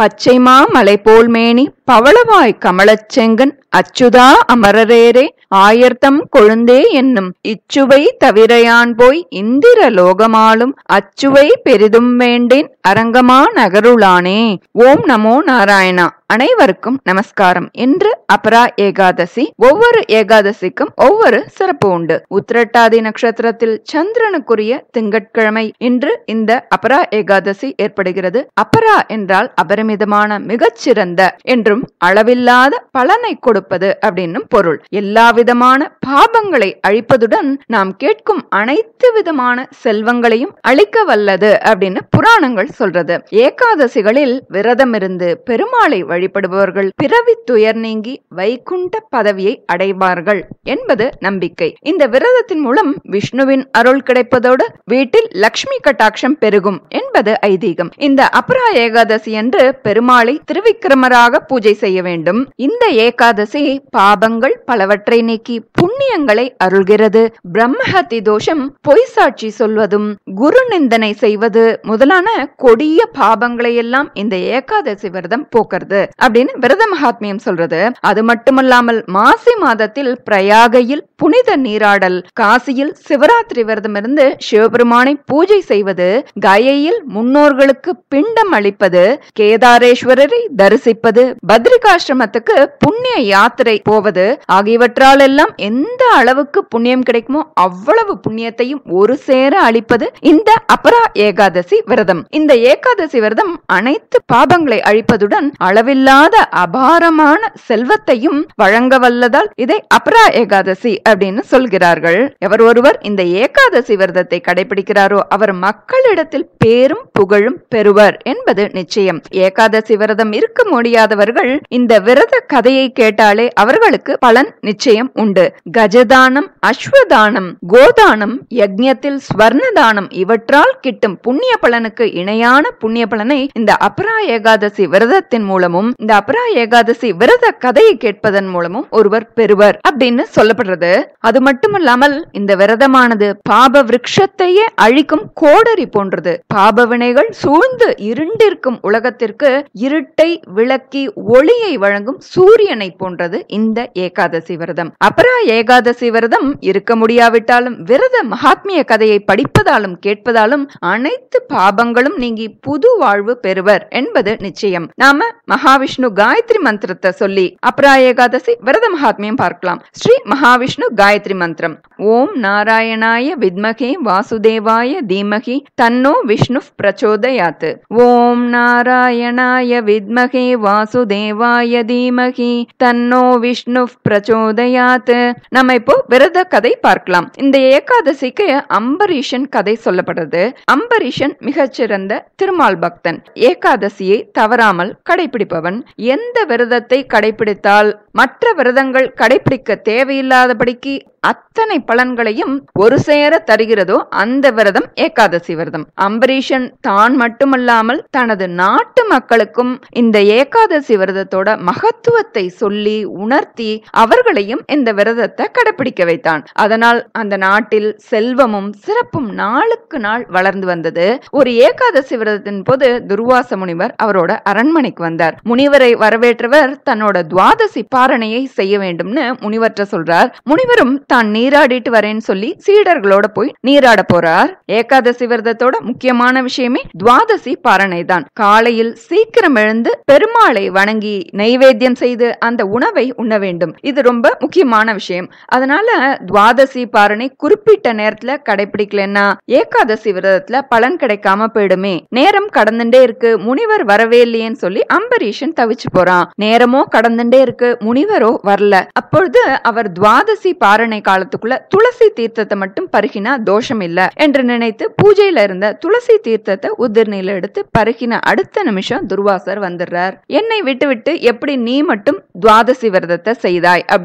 பச்சைமா மலை போல் மேனி பவளவாய் கமலச் செங்கன் அச்சுதா அமரரேரே ஆயர்த்தம் கொழுந்தே என்னும் இச்சுவை தவிரையான் போய் இந்திர லோகமாலும் அச்சுவை பெரிதும் வேண்டேன் அரங்கமா நகருளானே ஓம் நமோ நாராயணா அனைவருக்கும் நமஸ்காரம் இன்று அபரா ஏகாதசி ஒவ்வொரு ஏகாதசிக்கும் ஒவ்வொரு சிறப்பு உண்டு உத்திரட்டாதி நட்சத்திரத்தில் சந்திரனுக்குரிய திங்கட்கிழமை இன்று இந்த அபரா ஏகாதசி ஏற்படுகிறது அபரா என்றால் அபரிமிதமான மிகச்சிறந்த என்றும் அளவில்லாத பலனை கொடுப்பது அப்படின்னும் பொருள் எல்லா விதமான பாபங்களை அழிப்பதுடன் நாம் கேட்கும் அனைத்து விதமான செல்வங்களையும் அழிக்க வல்லது அப்படின்னு புராணங்கள் சொல்றது ஏகாதசிகளில் விரதம் இருந்து பெருமாளை வழிபடுபவர்கள் பிறவி துயர் நீங்கி வைகுண்ட பதவியை அடைவார்கள் என்பது நம்பிக்கை இந்த விரதத்தின் மூலம் விஷ்ணுவின் அருள் கிடைப்பதோடு வீட்டில் லக்ஷ்மி கட்டாட்சம் பெருகும் என்பது ஐதீகம் இந்த அபரா ஏகாதசி என்று பெருமாளை திருவிக்கிரமராக பூஜை செய்ய வேண்டும் இந்த ஏகாதசி பாபங்கள் பலவற்றை நீக்கி புண்ணியங்களை அருள்கிறது பிரம்மஹத்தி தோஷம் பொய் சாட்சி சொல்வதும் குரு நிந்தனை செய்வது முதலான கொடிய பாபங்களை எல்லாம் இந்த ஏகாதசி விரதம் போக்குறது அப்படின்னு விரத மகாத்மியம் சொல்றது அது மட்டுமல்லாமல் மாசி மாதத்தில் பிரயாகையில் புனித நீராடல் காசியில் சிவராத்திரி விரதம் இருந்து சிவபெருமானை பூஜை செய்வது கயையில் முன்னோர்களுக்கு பிண்டம் அளிப்பது கேதாரேஸ்வரரை தரிசிப்பது பத்ரிகாசிரமத்துக்கு புண்ணிய யாத்திரை போவது ஆகியவற்றால் எல்லாம் எந்த அளவுக்கு புண்ணியம் கிடைக்குமோ அவ்வளவு புண்ணியத்தையும் ஒரு சேர அளிப்பது இந்த அபரா ஏகாதசி விரதம் இந்த ஏகாதசி விரதம் அனைத்து பாபங்களை அழிப்பதுடன் அளவில்லாத அபாரமான செல்வத்தையும் வழங்க வல்லதால் இதை அபரா ஏகாதசி அப்படின்னு சொல்கிறார்கள் எவர் ஒருவர் இந்த ஏகாதசி விரதத்தை கடைபிடிக்கிறாரோ அவர் மக்களிடத்தில் பேரும் புகழும் பெறுவர் என்பது நிச்சயம் ஏகாதசி விரதம் இருக்க முடியாதவர்கள் இந்த விரத கதையை கேட்டாலே அவர்களுக்கு பலன் நிச்சயம் உண்டு கஜதானம் அஸ்வதானம் கோதானம் யக்ஞத்தில் ஸ்வர்ணதானம் இவற்றால் கிட்டும் புண்ணிய பலனுக்கு இணையான புண்ணிய பலனை இந்த அபரா ஏகாதசி விரதத்தின் மூலமும் இந்த அபரா ஏகாதசி விரத கதையை கேட்பதன் மூலமும் ஒருவர் பெறுவர் அப்படின்னு சொல்லப்படுறது அது மட்டுமல்லாமல் இந்த விரதமானது பாப விருட்சத்தையே அழிக்கும் கோடரி போன்றது பாப வினைகள் சூழ்ந்து இருண்டிருக்கும் உலகத்திற்கு இருட்டை விளக்கி ஒளியை வழங்கும் சூரியனை போன்றது இந்த ஏகாதசி விரதம் அபரா ஏகாதசி விரதம் இருக்க முடியாவிட்டாலும் விரத மகாத்மிய கதையை படிப்பதாலும் கேட்பதாலும் அனைத்து பாபங்களும் நீங்கி புது வாழ்வு பெறுவர் என்பது நிச்சயம் நாம மகாவிஷ்ணு காயத்ரி மந்திரத்தை சொல்லி அபரா ஏகாதசி விரத மகாத்மியம் பார்க்கலாம் ஸ்ரீ மகாவிஷ்ணு காயத்ரி மந்திரம் ஓம் நாராயணாய வித்மகே வாசுதேவாய தீமகி தன்னோ விஷ்ணு பிரச்சோதயாத் ஓம் நாராயணாய வித்மகே வாசுதேவாய தீமகி தன்னோ விஷ்ணு பிரச்சோதயாத் நம்ம இப்போ விரத கதை பார்க்கலாம் இந்த ஏகாதசிக்கு அம்பரீஷன் கதை சொல்லப்படுறது அம்பரீஷன் மிகச்சிறந்த திருமால் பக்தன் ஏகாதசியை தவறாமல் கடைபிடிப்பவன் எந்த விரதத்தை கடைபிடித்தால் மற்ற விரதங்கள் கடைபிடிக்க தேவையில்லாதபடிக்கு அத்தனை பலன்களையும் ஒரு சேர தருகிறதோ அந்த விரதம் ஏகாதசி விரதம் அம்பரீஷன் தான் மட்டுமல்லாமல் தனது நாட்டு மக்களுக்கும் இந்த ஏகாதசி விரதத்தோட மகத்துவத்தை சொல்லி உணர்த்தி அவர்களையும் இந்த விரதத்தை கடைபிடிக்க வைத்தான் அதனால் அந்த நாட்டில் செல்வமும் சிறப்பும் நாளுக்கு நாள் வளர்ந்து வந்தது ஒரு ஏகாதசி விரதத்தின் போது துர்வாச முனிவர் அவரோட அரண்மனைக்கு வந்தார் முனிவரை வரவேற்றவர் தன்னோட துவாதசி பாரணையை செய்ய வேண்டும்னு முனிவர்கிட்ட சொல்றார் முனிவரும் தான் நீராடிட்டு வரேன்னு சொல்லி சீடர்களோட போய் நீராட போறார் ஏகாதசி விரதத்தோட முக்கியமான விஷயமே துவாதசி பாரணை தான் காலையில் சீக்கிரம் எழுந்து பெருமாளை வணங்கி நைவேத்தியம் செய்து அந்த உணவை உண்ண வேண்டும் இது ரொம்ப முக்கியமான விஷயம் அதனால துவாதசி பாரணை குறிப்பிட்ட நேரத்துல கடைபிடிக்கலன்னா ஏகாதசி விரதத்துல பலன் கிடைக்காம போயிடுமே நேரம் கடந்துட்டே இருக்கு முனிவர் வரவே இல்லையேன்னு சொல்லி அம்பரீஷன் தவிச்சு போறான் நேரமோ கடந்துட்டே இருக்கு முனிவரோ வரல அப்பொழுது அவர் துவாதசி பாரணை காலத்துக்குள்ள துளசி தீர்த்தத்தை மட்டும் பருகினா தோஷம் இல்ல என்று நினைத்து பூஜையில இருந்த துளசி தீர்த்தத்தை உதிர்நீல எடுத்து பருகின அடுத்த நிமிஷம் துர்வாசர் வந்துடுறார் என்னை விட்டு விட்டு எப்படி நீ மட்டும் துவாதசி விரதத்தை செய்தாய் அப்படின்னு சொல்லி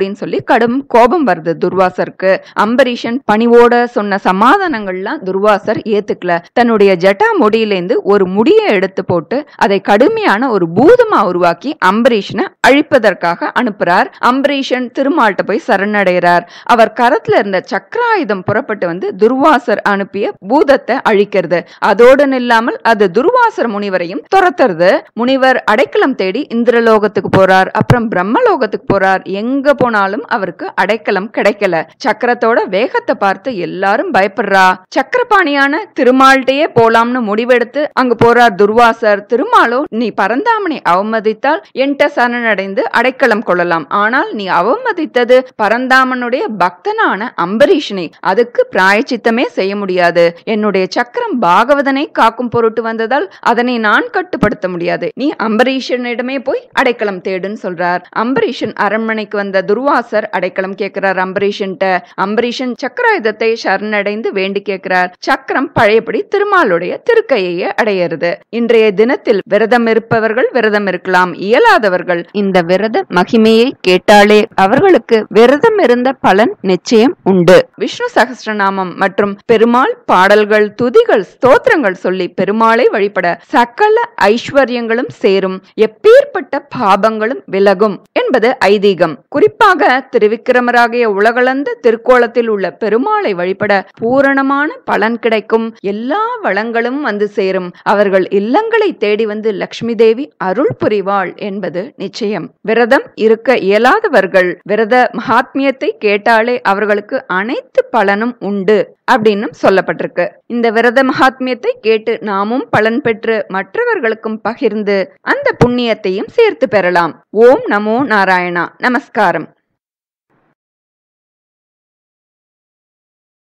கடும் கோபம் வருது துர்வாசருக்கு அம்பரீஷன் பணிவோட சொன்ன சமாதானங்கள்லாம் துர்வாசர் ஏத்துக்கல தன்னுடைய ஜட்டா முடியிலேந்து ஒரு முடியை எடுத்து போட்டு அதை கடுமையான ஒரு பூதமா உருவாக்கி அம்பரீஷனை அழிப்பதற்காக அனுப்புறார் அம்பரீஷன் திருமால்கிட்ட போய் சரணடைகிறார் அவர் கரத்துல இருந்த சக்கராயுதம் புறப்பட்டு வந்து துர்வாசர் அனுப்பிய பூதத்தை அழிக்கிறது அதோடு நில்லாமல் அது துர்வாசர் முனிவரையும் துரத்துறது முனிவர் அடைக்கலம் தேடி இந்திரலோகத்துக்கு போறார் அப்புறம் பிரம்மலோகத்துக்கு போறார் எங்க போனாலும் அவருக்கு அடைக்கலம் கிடைக்கல சக்கரத்தோட வேகத்தை பார்த்து எல்லாரும் பயப்படுறா சக்கரபாணியான திருமால்கிட்டயே போலாம்னு முடிவெடுத்து அங்க போறார் துர்வாசர் திருமாலோ நீ பரந்தாமனை அவமதித்தால் என்கிட்ட சரணடைந்து அடைக்கலம் கொள்ளலாம் ஆனால் நீ அவமதித்தது பரந்தாமனுடைய பக்தனான அம்பரீஷனை அதுக்கு பிராயச்சித்தமே செய்ய முடியாது என்னுடைய சக்கரம் பாகவதனை காக்கும் பொருட்டு வந்ததால் அதனை நான் கட்டுப்படுத்த முடியாது நீ அம்பரீஷனிடமே போய் அடைக்கலம் தேடுன்னு சொல்றார் அம்பரீஷன் அரண்மனைக்கு வந்த துர்வாசர் அடைக்கலம் கேட்கிறார் அம்பரீஷன்ட்ட அம்பரீஷன் சக்கராயுதத்தை சரணடைந்து வேண்டி கேட்கிறார் சக்கரம் பழையபடி திருமாலுடைய திருக்கையை அடையிறது இன்றைய தினத்தில் விரதம் இருப்பவர்கள் விரதம் இருக்கலாம் இயலாதவர்கள் இந்த விரத மகிமையை கேட்டாலே அவர்களுக்கு விரதம் இருந்த பலன் நிச்சயம் உண்டு விஷ்ணு சகஸ்ரநாமம் மற்றும் பெருமாள் பாடல்கள் துதிகள் ஸ்தோத்திரங்கள் சொல்லி பெருமாளை வழிபட சகல ஐஸ்வர்யங்களும் சேரும் எப்பேற்பட்ட பாபங்களும் விலகும் என்பது ஐதீகம் குறிப்பாக திருவிக்கிரமராகிய உலகளந்த திருக்கோலத்தில் உள்ள பெருமாளை வழிபட பூரணமான பலன் கிடைக்கும் எல்லா வளங்களும் வந்து சேரும் அவர்கள் இல்லங்களை தேடி வந்து லக்ஷ்மி தேவி அருள் புரிவாள் என்பது நிச்சயம் விரதம் இருக்க இயலாதவர்கள் விரத மகாத்மியத்தை கேட்டாலே அவர்களுக்கு அனைத்து பலனும் உண்டு அப்படின்னு சொல்லப்பட்டிருக்கு இந்த விரத மகாத்மியத்தை கேட்டு நாமும் பலன் பெற்று மற்றவர்களுக்கும் பகிர்ந்து அந்த புண்ணியத்தையும் சேர்த்து பெறலாம் ஓம் நமோ நாராயணா நமஸ்காரம்